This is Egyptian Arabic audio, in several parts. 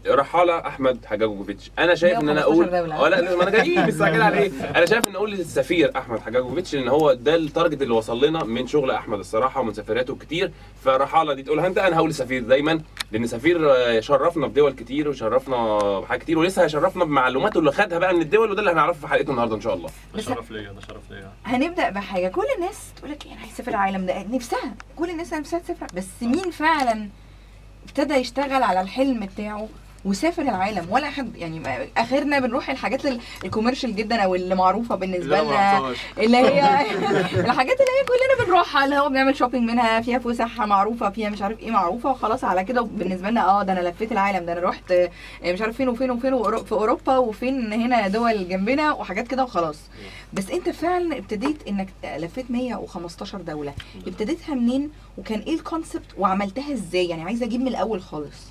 رحاله احمد حجاجوفيتش انا شايف ان انا 115 اقول دولة. اه لا لا، ما انا جاي مستعجل على ايه انا شايف ان اقول للسفير احمد حجاجوفيتش ان هو ده التارجت اللي وصل لنا من شغل احمد الصراحه ومن سفرياته كتير فرحاله دي تقولها انت انا هقول لسفير دايما لان سفير آه، شرفنا بدول كتير وشرفنا بحاجات كتير ولسه هيشرفنا بمعلوماته اللي خدها بقى من الدول وده اللي هنعرفه في حلقتنا النهارده ان شاء الله ده بس- شرف ليا ده شرف ليا هنبدا بحاجه كل الناس تقول لك انا عايز اسافر العالم ده نفسها كل الناس نفسها تسافر بس مين فعلا ابتدى يشتغل على الحلم بتاعه وسافر العالم ولا حد يعني ما- اخرنا بنروح الحاجات ال- الكوميرشال جدا او اللي معروفه بالنسبه لا ما لنا رحتهاش اللي هي الحاجات اللي هي كلنا بنروحها اللي هو بنعمل شوبينج منها فيها فسح معروفه فيها مش عارف ايه معروفه وخلاص على كده بالنسبه لنا اه ده انا لفيت العالم ده انا رحت آه، مش عارف فين وفين وفين وأورو- في اوروبا وفين هنا دول جنبنا وحاجات كده وخلاص بس انت فعلا ابتديت انك لفيت 115 دوله ابتديتها منين وكان ايه الكونسبت وعملتها ازاي يعني عايزه اجيب من الاول خالص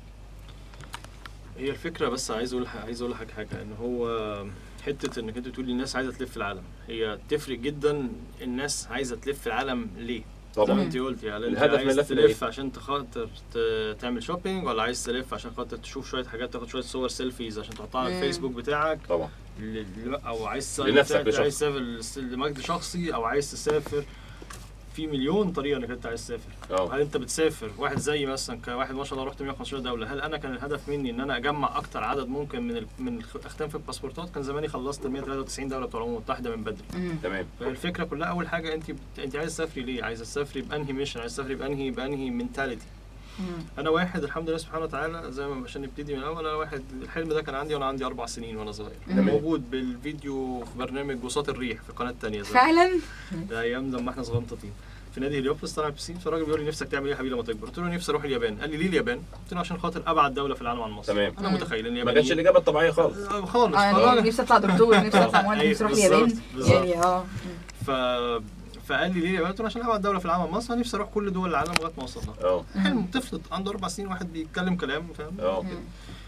هي الفكره بس عايز اقول عايز اقول لك حاجه ان هو حته انك انت تقولي الناس عايزه تلف العالم هي تفرق جدا الناس عايزه تلف العالم ليه زي ما طبعا انت قلتي يعني انت الهدف من عايز اللف تلف عشان تخاطر ت- تعمل شوبينج ولا عايز تلف عشان خاطر تشوف شويه حاجات تاخد شويه صور سيلفيز عشان تحطها على مم. الفيسبوك بتاعك طبعا ل- ل- او عايز لنفسك عايز لشخص. تسافر لس- لمجد شخصي او عايز تسافر في مليون طريقه انك انت عايز تسافر اه هل انت بتسافر واحد زي مثلا كواحد ما شاء الله رحت 115 دوله هل انا كان الهدف مني ان انا اجمع اكتر عدد ممكن من ال... من الاختام في الباسبورتات كان زماني خلصت ال 193 دوله بتوع الامم المتحده من بدري تمام فالفكره كلها اول حاجه انت بت... انت عايز تسافري ليه عايز تسافري بانهي ميشن عايز تسافري بانهي بانهي منتاليتي انا واحد الحمد لله سبحانه وتعالى زي ما عشان نبتدي من الاول انا واحد الحلم ده كان عندي وانا عندي اربع سنين وانا صغير تمام. موجود بالفيديو في برنامج وساط الريح في قناه تانية زي فعلا ده ايام لما احنا صغنطتين في نادي هليوبوليس طلع بسين فالراجل بيقول لي نفسك تعمل ايه يا حبيبي لما تكبر؟ قلت له نفسي اروح اليابان قال لي ليه اليابان؟ قلت له عشان خاطر ابعد دوله في العالم عن مصر تمام. انا مم. متخيل ان ما اليابان كانتش الاجابه الطبيعيه خالص آه، خالص اه فأنا- يعني نفسي اطلع دكتور نفسي اطلع مهندس أيوة، نفسي اروح بالظبط، اليابان بالظبط. يعني اه ف فقال لي ليه اليابان؟ قلت له عشان ابعد دوله في العالم عن مصر انا نفسي اروح كل دول العالم لغايه ما اوصل لها اه حلم طفل عنده اربع سنين واحد بيتكلم كلام فاهم اه مم.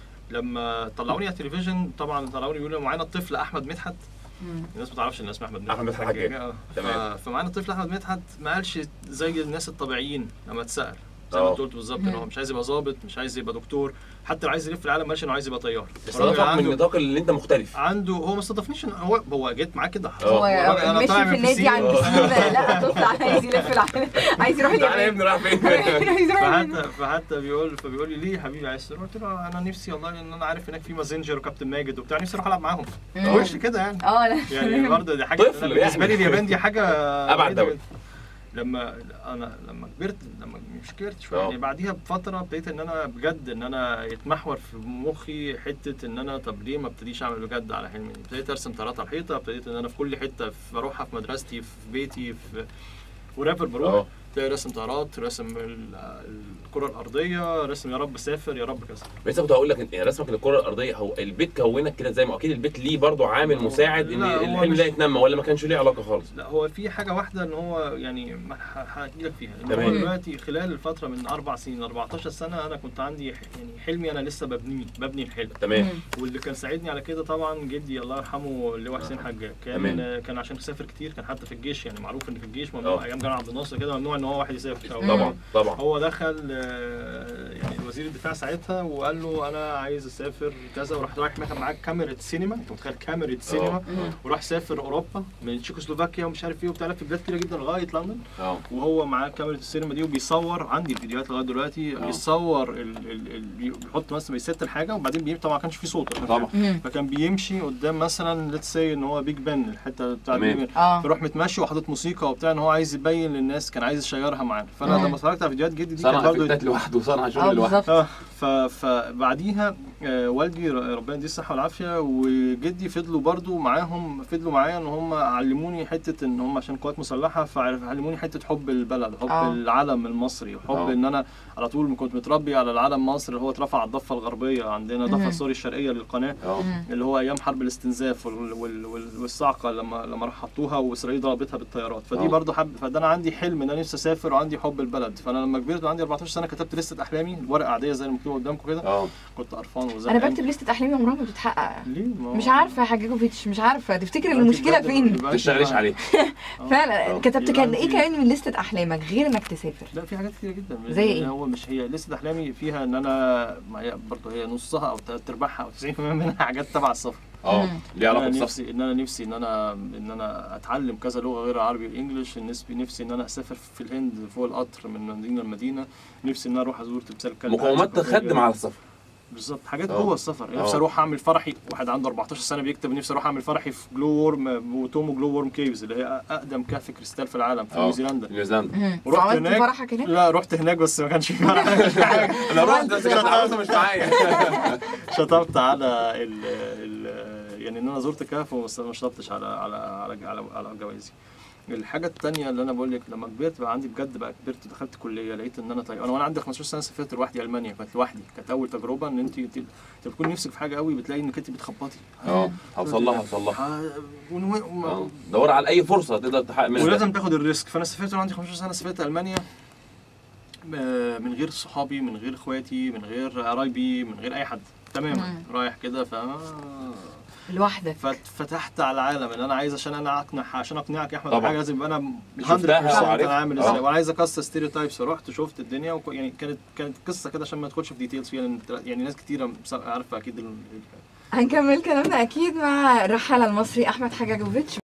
لما طلعوني على التلفزيون طبعا طلعوني بيقولوا معانا الطفل احمد مدحت مم. الناس ما تعرفش ان اسمه احمد مدحت أحمد مدحت حجاج. آه. تمام. ف- فمعانا الطفل احمد مدحت ما قالش زي الناس الطبيعيين لما اتسال زي ما آه. انت قلت بالظبط ان هو مش عايز يبقى ظابط مش عايز يبقى دكتور حتى لو عايز يلف العالم ما قالش انه عايز يبقى طيار الراجل استضافك من عنده النطاق اللي انت مختلف عنده هو ما استضافنيش إن هو هو جيت معاه كده هو الراجل أنا ماشي طالع في من النادي البسين. عند البسين لا طفل عايز يلف العالم عايز يروح تعالى يا اليابان ابني رايح فين عايز يروح اليابان فحتى فحتى بيقول فبيقول لي ليه يا حبيبي عايز تروح؟ قلت له انا نفسي والله ان انا عارف هناك في مازنجر وكابتن ماجد وبتاع نفسي اروح العب معاهم مم. وش كده يعني اه لا يعني برضه دي حاجه طفل أنا بالنسبه يعني. لي اليابان دي حاجه أبعد بعيدة دولة. جداً. لما انا لما كبرت لما مش كبرت شويه آه. يعني بعديها بفتره ابتديت ان انا بجد ان انا يتمحور في مخي حته ان انا طب ليه ما ابتديش اعمل بجد على حلمي ابتديت ارسم طيارات على الحيطه ابتديت ان انا في كل حته في بروحها في مدرستي في بيتي في ورابر بروح اه تلاقي رسم طيارات رسم ال- الكره الارضيه رسم يا رب سافر يا رب كذا بس كنت هقول لك إن رسمك للكره الارضيه هو البيت كونك كده زي ما اكيد البيت ليه برضه عامل هو- مساعد ان لا، هو الحلم مش- ده يتنمى ولا ما كانش ليه علاقه خالص لا هو في حاجه واحده ان هو يعني ما ح- هحكي لك فيها ان هو تمام. دلوقتي خلال الفتره من اربع سنين ل 14 سنه انا كنت عندي ح- يعني حلمي انا لسه ببنيه ببني الحلم تمام واللي كان ساعدني على كده طبعا جدي الله يرحمه اللواء حسين حجاج تمام. كان كان عشان سافر كتير كان حتى في الجيش يعني معروف ان في الجيش آه. ممنوع ايام جمال عبد الناصر كده ممنوع ان هو واحد يسافر أو طبعا طبعا هو دخل آه، يعني وزير الدفاع ساعتها وقال له انا عايز اسافر كذا وراح رايح مثلا معاه كاميرا سينما انت متخيل كاميرا سينما آه. وراح سافر اوروبا من تشيكوسلوفاكيا ومش عارف ايه وبتاع لف في بلاد كتيره جدا لغايه لندن اه وهو معاه كاميرا السينما دي وبيصور عندي الفيديوهات لغايه دلوقتي آه. بيصور ال ال ال بيحط مثلا بيست الحاجه وبعدين بيمشي طبعا ما كانش في صوت طبعا مم. فكان بيمشي قدام مثلا ليتس سي ان هو بيج بن الحته بتاع تمام. بيج بن اه فيروح متمشي وحاطط موسيقى وبتاع ان هو عايز يبين للناس كان عايز يشيرها معانا فانا آه. لما اتفرجت على فيديوهات جدي دي كان صنع برضه افكتات لوحده وصنع اه شغل لوحده بالظبط اه ف... فبعديها آه والدي ر- ربنا يديه الصحه والعافيه وجدي فضلوا برضو معاهم فضلوا معايا ان هم علموني حته ان هم عشان قوات مسلحه فعلموني حته حب البلد حب آه. آه. العلم المصري وحب آه. آه. ان انا على طول كنت متربي على العلم مصر اللي هو اترفع على الضفه الغربيه عندنا مهم. ضفه سوري الشرقيه للقناه اه مم. اللي هو ايام حرب الاستنزاف وال... وال... وال... والصعقه لما لما راح حطوها واسرائيل ضربتها بالطيارات فدي آه. برضو حب فده انا عندي حلم ان انا نفسي اسافر وعندي حب البلد فانا لما كبرت وعندي 14 سنه كتبت لسته احلامي ورقه عاديه زي المكتوب مكتوبه قدامكم كده اه كنت قرفان وزهقان انا بكتب لستة احلامي عمرها ما بتتحقق ليه ما هو- مش عارفه يا حجاجوفيتش مش عارفه تفتكر أنت المشكله بجد فين يبقى ما أنت تشتغليش بقى- عليه آه. فعلا آه. كتبت يبقى كان ايه أنت- كمان من لستة احلامك غير انك تسافر لا في حاجات كتير جدا زي إيه؟ هو مش هي لسه احلامي فيها ان انا ما هي برضه هي نصها او تلات ارباعها او 90% منها حاجات تبع السفر اه مم. ليه علاقه انا بالسفر نفسي ان انا نفسي ان انا ان انا اتعلم كذا لغه غير العربي والانجليش نفسي نفسي ان انا اسافر في الهند فوق القطر من مدينه لمدينه نفسي ان انا اروح ازور تمثال كلب مقومات تخدم على السفر بالظبط حاجات آه. جوه السفر آه. نفسي اروح اعمل فرحي واحد عنده 14 سنه بيكتب نفسي اروح اعمل فرحي في جلو وورم وتومو جلو وورم كيفز اللي هي اقدم كهف كريستال في العالم في آه. نيوزيلندا نيوزيلندا مم. ورحت وعملت هناك. فرحك هناك لا رحت هناك بس ما كانش في فرح ما كانش في حاجه انا رحت بس كانت العروسه مش معايا شطبت على ال ال يعني ان انا زرت كهف بس ما شطبتش على على على على, على جوازي الحاجة التانية اللي أنا بقول لك لما كبرت بقى عندي بجد بقى كبرت دخلت كلية لقيت إن أنا طيب أنا وأنا عندي 15 سنة سافرت لوحدي ألمانيا كانت لوحدي كانت أول تجربة إن أنت أنت بتكون نفسك في حاجة قوي بتلاقي إنك أنت بتخبطي اه هوصل لها هوصل لها ح- ون- اه ون- دور على اي فرصه تقدر تحقق منها ده. ولازم تاخد الريسك فانا سافرت وانا عندي 15 سنه سافرت المانيا آه، من غير صحابي من غير اخواتي من غير قرايبي من غير اي حد تماما مم. رايح كده ف لوحدك فتحت على العالم ان انا عايز عشان انا اقنع عشان اقنعك يا احمد طبعا. حاجه لازم يبقى انا شفتها 100% وعرفت. انا عامل آه. ازاي وانا عايز اكسر ستيريوتايبس فرحت شفت الدنيا وك... يعني كانت كانت قصه كده عشان ما ادخلش في ديتيلز فيها لان يعني ناس كتيره عارفه اكيد ال... هنكمل كلامنا اكيد مع الرحالة المصري احمد حجاجوفيتش